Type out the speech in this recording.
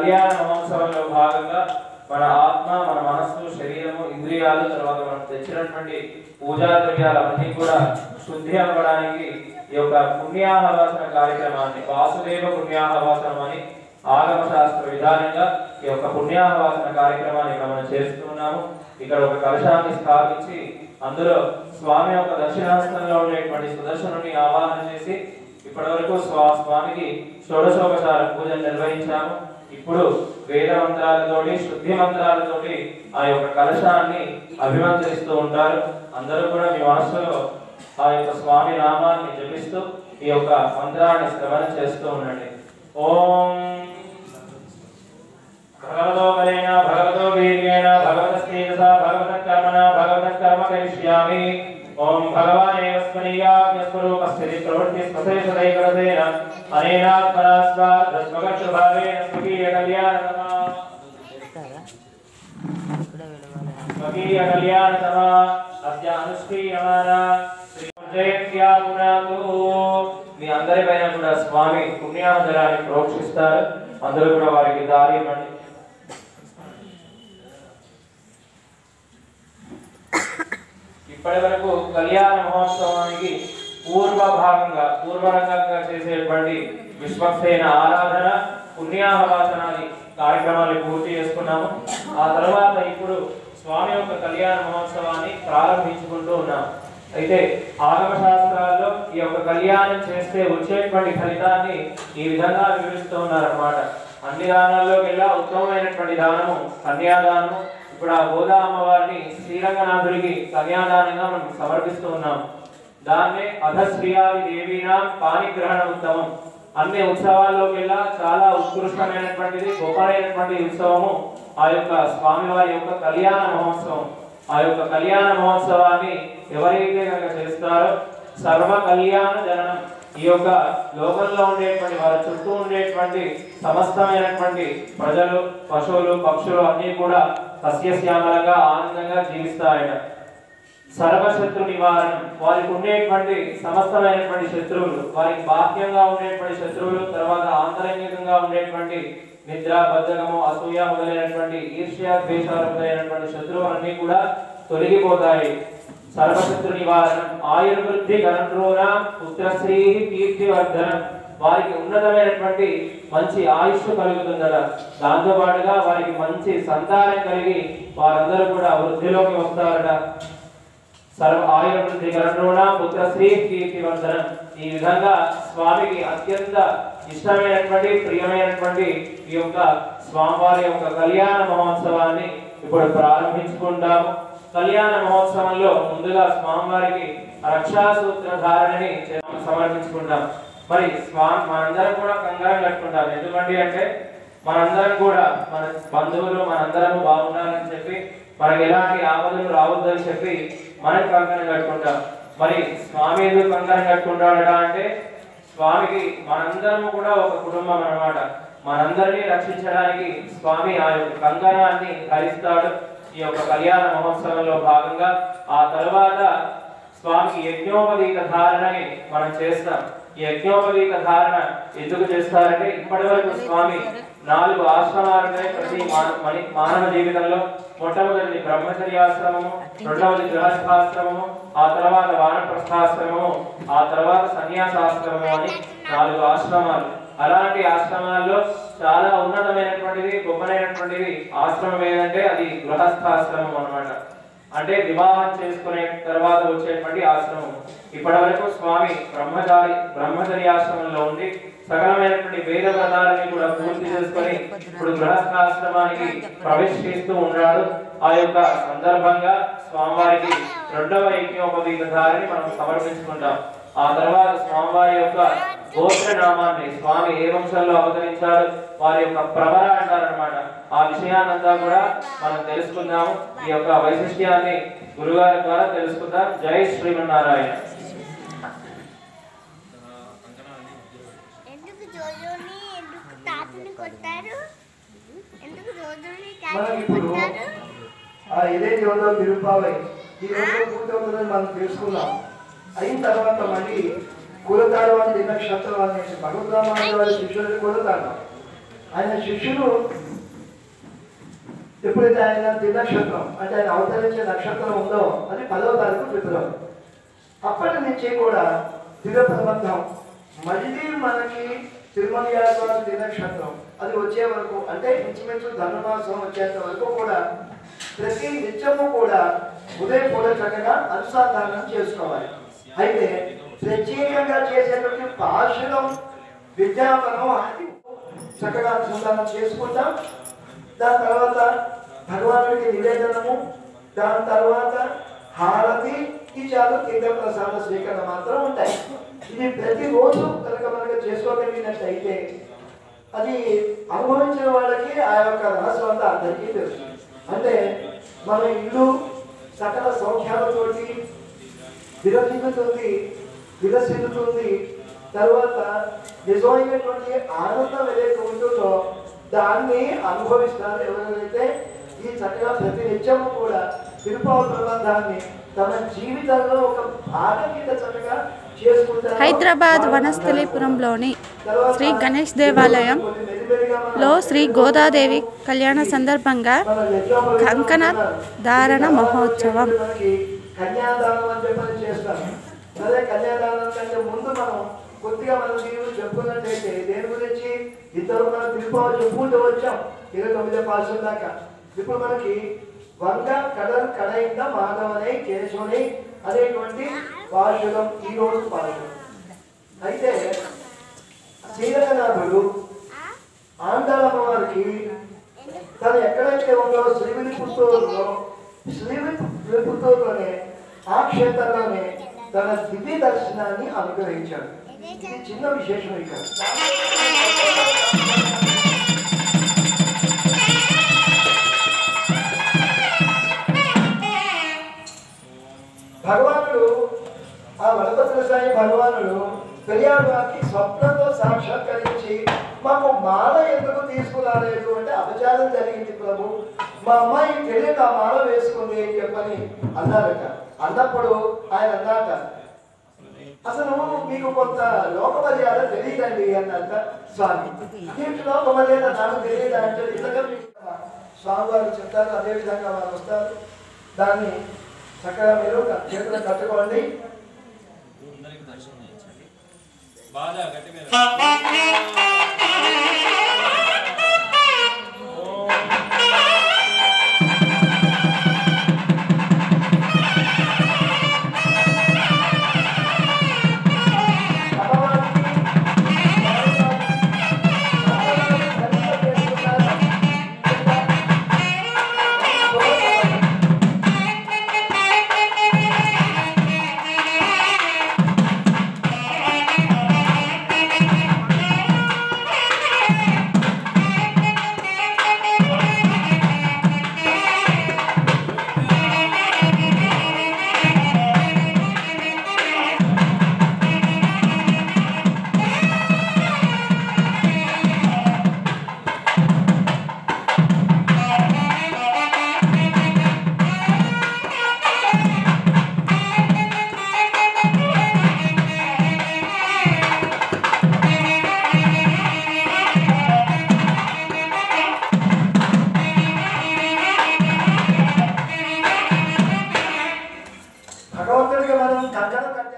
కళ్యాణ మహోత్సవంలో భాగంగా మన ఆత్మ మన మనస్సు శరీరము ఇంద్రియాలు తర్వాత మనం తెచ్చినటువంటి పూజా ద్రవ్యాలన్నీ కూడా శుద్ధి అవ్వడానికి ఈ యొక్క పుణ్యాహవాసన కార్యక్రమాన్ని వాసుదేవ పుణ్యాహవాసనం అని ఆగమ శాస్త్ర విధానంగా ఈ యొక్క పుణ్యాహవాసన కార్యక్రమాన్ని ఇక్కడ మనం చేస్తున్నాము ఇక్కడ ఒక కలశాన్ని స్థాపించి అందులో స్వామి యొక్క దక్షిణాస్తంలో ఉండేటువంటి సుదర్శనుని ఆవాహన చేసి ఇప్పటి వరకు స్వా స్వామికి షోడశోపచార పూజలు నిర్వహించాము ఇప్పుడు వేద మంత్రాలతోటి శుద్ధి మంత్రాలతోటి ఆ యొక్క కలశాన్ని అభిమంత్రిస్తూ ఉంటారు అందరూ కూడా మీ మనసులో ఆ యొక్క స్వామి నామాన్ని జపిస్తూ ఈ యొక్క మంత్రాన్ని శ్రవణం చేస్తూ ఉండండి ఓం భగవతో బలేన భగవతో వీర్యేణ భగవతస్తేజసా భగవత కర్మణ భగవత కర్మ కరిష్యామి ఓం భగవానేవ స్మరీయాజ్ఞస్వరూపస్థితి ప్రవృత్తి స్వశేషదైకరసేన అనేనాత్మనా స్వార్థస్వగర్షభావేన స్వకీయ కళ్యాణతమా స్వకీయ కళ్యాణతమా అద్య అనుష్ఠీయమాన శ్రీ జయంత్యామునాకు మీ అందరి పైన కూడా స్వామి పుణ్యాహజలాన్ని ప్రోక్షిస్తారు అందరూ కూడా వారికి దారి ఇవ్వండి ఇప్పటి వరకు కళ్యాణ మహోత్సవానికి పూర్వ భాగంగా పూర్వరంగంగా చేసేటువంటి విశ్వక్సేన ఆరాధన పుణ్యాహవాసనాది కార్యక్రమాన్ని పూర్తి చేసుకున్నాము ఆ తర్వాత ఇప్పుడు స్వామి యొక్క కళ్యాణ మహోత్సవాన్ని ప్రారంభించుకుంటూ ఉన్నాం అయితే ఆగమ శాస్త్రాల్లో ఈ యొక్క కళ్యాణం చేస్తే వచ్చేటువంటి ఫలితాన్ని ఈ విధంగా వివరిస్తూ ఉన్నారన్నమాట అన్ని దానాల్లోకెల్లా ఉత్తమమైనటువంటి దానము కన్యాదానము ఇప్పుడు ఆ గోదా అమ్మవారిని శ్రీరంగనాథుడికి కన్యాదానంగా మనం సమర్పిస్తూ ఉన్నాం దాన్నే అధశ్రియాది దేవీనాం పాణిగ్రహణ ఉత్సవం అన్ని ఉత్సవాల్లోకెల్లా చాలా ఉత్కృష్టమైనటువంటిది గొప్పమైనటువంటి ఉత్సవము ఆ యొక్క స్వామివారి యొక్క కళ్యాణ మహోత్సవం ఆ యొక్క కళ్యాణ మహోత్సవాన్ని ఎవరైతే కనుక చేస్తారో సర్వ కళ్యాణ జననం ఈ యొక్క లోకంలో ఉండేటువంటి వారి చుట్టూ ఉండేటువంటి సమస్తమైనటువంటి ప్రజలు పశువులు పక్షులు అన్నీ కూడా సస్యశ్యామలంగా ఆనందంగా జీవిస్తాయట సర్వశత్రు నివారణం వారికి ఉండేటువంటి సమస్తమైనటువంటి శత్రువులు వారికి బాహ్యంగా ఉండేటువంటి శత్రువులు తర్వాత ఆంతరంగికంగా ఉండేటువంటి నిద్ర బద్ధకము అసూయ మొదలైనటువంటి ఈర్ష్య ద్వేషాలు మొదలైనటువంటి శత్రువులన్నీ కూడా తొలగిపోతాయి సర్వశత్రు నివారణం ఆయుర్వృద్ధి గణంలోన పుత్రశ్రీ కీర్తివర్ధనం వారికి ఉన్నతమైనటువంటి మంచి ఆయుష్ కలుగుతుందట దాంతో పాటుగా వారికి మంచి సంతానం కలిగి వారందరూ కూడా వృద్ధిలోకి వస్తారట సర్వ ఆయుర్వృద్ధి కరణోణ పుత్ర శ్రీ కీర్తివర్ధనం ఈ విధంగా స్వామికి అత్యంత ఇష్టమైనటువంటి ప్రియమైనటువంటి ఈ యొక్క స్వామివారి యొక్క కళ్యాణ మహోత్సవాన్ని ఇప్పుడు ప్రారంభించుకుంటాము కళ్యాణ మహోత్సవంలో ముందుగా స్వామివారికి రక్షాసూత్ర ధారణని చే- సమర్పించుకుంటాం మరి స్వామి మనందరం కూడా కంగారం కట్టుకుంటాం ఎందుకంటే అంటే మనందరం కూడా మన బంధువులు మనందరం బాగుండాలని చెప్పి మనకి ఎలాంటి ఆపదలు రావద్దని చెప్పి మనకి కంకణం కట్టుకుంటాం మరి స్వామి ఎందుకు కంకణం కట్టుకుంటాడట అంటే స్వామికి మనందరం కూడా ఒక కుటుంబం అన్నమాట మనందరినీ రక్షించడానికి స్వామి ఆ యొక్క కంకణాన్ని ధరిస్తాడు ఈ యొక్క కళ్యాణ మహోత్సవంలో భాగంగా ఆ తర్వాత స్వామికి యజ్ఞోపవీత ధారణని మనం చేస్తాం ఈ యజ్ఞోపవీత ధారణ ఎందుకు చేస్తారంటే ఇప్పటి వరకు స్వామి నాలుగు ఆశ్రమాలునే ప్రతి మాన- మని- మానవ జీవితంలో మొట్టమొదటిది బ్రహ్మచర్యాశ్రమము రెండవది గృహస్థాశ్రమము ఆ తర్వాత వానప్రస్థాశ్రమము ఆ తర్వాత సన్యాసాశ్రమము అని నాలుగు ఆశ్రమాలు అలాంటి ఆశ్రమాల్లో చాలా ఉన్నతమైనటువంటిది గొప్పనైనటువంటిది ఆశ్రమం ఏదంటే అది గృహస్థాశ్రమం అన్నమాట అంటే వివాహం చేసుకునే తర్వాత వచ్చేటువంటి ఆశ్రమం ఇప్పటి వరకు స్వామి బ్రహ్మచారి బ్రహ్మచర్యాశ్రమంలో ఉండి సకలమైనటువంటి వేద వ్రతాలని కూడా పూర్తి చేసుకొని ఇప్పుడు గృహస్థాశ్రమానికి ప్రవేశిస్తూ ఉన్నాడు ఆ యొక్క సందర్భంగా స్వామివారికి రెండవ యజ్ఞోపవీత ధారిని మనం సమర్పించుకుంటాం ఆ తర్వాత స్వామివారి యొక్క గోత్ర నామాన్ని స్వామి ఏ వంశంలో అవతరించాడు వారి యొక్క ప్రవర అంటారనమాట ఆ విషయాన్నంతా కూడా మనం తెలుసుకుందాము ఈ యొక్క వైశిష్ట్యాన్ని గురుగారి ద్వారా తెలుసుకుందాం జై శ్రీమన్నారాయణ ఎందుకు జోజోని ఎందుకు తాతని కొట్టారు ఎందుకు జోజోని మనం తాతని ఇప్పుడు కొట్టారు ఆ ఏదైతే ఉందో తిరుపావై ఈ రోజు పూర్తి అవుతుందని మనం తెలుసుకున్నాం అయిన తర్వాత మళ్ళీ కులతాడు అని నక్షత్రం అనేసి భగవద్రామాన్ని వారి శిష్యులని కులతాడు ఆయన శిష్యులు ఎప్పుడైతే ఆయన దినక్షత్రం అంటే ఆయన అవతరించే నక్షత్రం ఉందో అది పదవ తారీఖు ఫిబ్రవరి అప్పటి నుంచి కూడా దివ్య ప్రబంధం మళ్ళీ మనకి తిరుమల యాత్ర దినక్షత్రం అది వచ్చే వరకు అంటే ఇంచుమించు ధనుమాసం వచ్చేంత వరకు కూడా ప్రతి నిత్యము కూడా ఉదయం పూట చక్కగా అనుసంధానం చేసుకోవాలి అయితే ప్రత్యేకంగా చేసేటువంటి భాషణం విజ్ఞాపనం అది చక్కగా అనుసంధానం చేసుకుంటాం దాని తర్వాత భగవానుడికి నివేదనము దాని తర్వాత హారతి ఇచ్చారు తీర్థ ప్రసాద స్వీకరణ మాత్రం ఉంటాయి ఇది ప్రతిరోజు కనుక మనకు చేసుకోగలిగినట్టయితే అది అనుభవించిన వాళ్ళకి ఆ యొక్క రహస్యం అంతా అందరికీ తెలుసు అంటే మన ఇల్లు సకల సౌఖ్యాలతోటి విరచిల్లుతుంది విలసిల్లుతుంది తర్వాత నిజమైనటువంటి ఆనందం ఏదైతే ఉంటుందో దాన్ని అనుభవిస్తారు ఎవరైతే ఈ చక్కగా ప్రతి నిత్యం కూడా తిరుపతి ప్రబంధాన్ని తమ జీవితంలో ఒక భాగం కింద చక్కగా చేసుకుంటారు హైదరాబాద్ వనస్థలీపురంలోని తర్వాత శ్రీ గణేష్ దేవాలయం కొన్ని మెల్లిమెల్లిగా మనం లో శ్రీ గోదాదేవి కళ్యాణ సందర్భంగా మన యజ్ఞోపవీతం కంకణ ధారణ మహోత్సవం మనకి కన్యాదానం అని చెప్పని చేస్తాం అదే కన్యాదానం కంటే ముందు మనం కొద్దిగా మనం దీని గురించి చెప్పుకున్నట్టయితే దేని గురించి ఇద్దరు మనం తిరుపతి చెప్పుకుంటూ వచ్చాం ఇరవై తొమ్మిదో పాల్సిన దాకా ఇప్పుడు మనకి వంగ కడల్ కడైంద మాధవనై కేశవనై అనేటువంటి పాశులం ఈ రోజు పాశులం అయితే శ్రీరంగనాథుడు ఆండాళమ్మ వారికి తను ఎక్కడైతే ఉందో శ్రీవిధి పుత్తూరులో శ్రీవిధి పుత్తూరులోనే ఆ క్షేత్రంలోనే తన దివ్య దర్శనాన్ని అనుగ్రహించాడు ఇది చిన్న విశేషం ఇక్కడ భగవానుడు ఆ వనభద్ర సాయి భగవానుడు పెరియాడు వారికి స్వప్నంలో సాక్షాత్కరించి మాకు మాల ఎందుకు తీసుకురాలేదు అంటే అపచారం జరిగింది ప్రభు మా అమ్మాయి తెలియక ఆ మాల వేసుకుంది అని చెప్పని అన్నారట అన్నప్పుడు ఆయన అన్నాట అసలు మీకు కొంత లోక మర్యాద తెలియదండి అన్నంత స్వామి మీకు లోక మర్యాద నాకు తెలియదు అంటే నిజంగా మీకు స్వామి వారు చెప్తారు అదే విధంగా వారు వస్తారు దాన్ని చక్కగా మీరు చేతులు కట్టుకోండి అందరికి దర్శనం చేయించండి బాగా గట్టిగా భగవంతుడికి మనం కంకణం కట్టే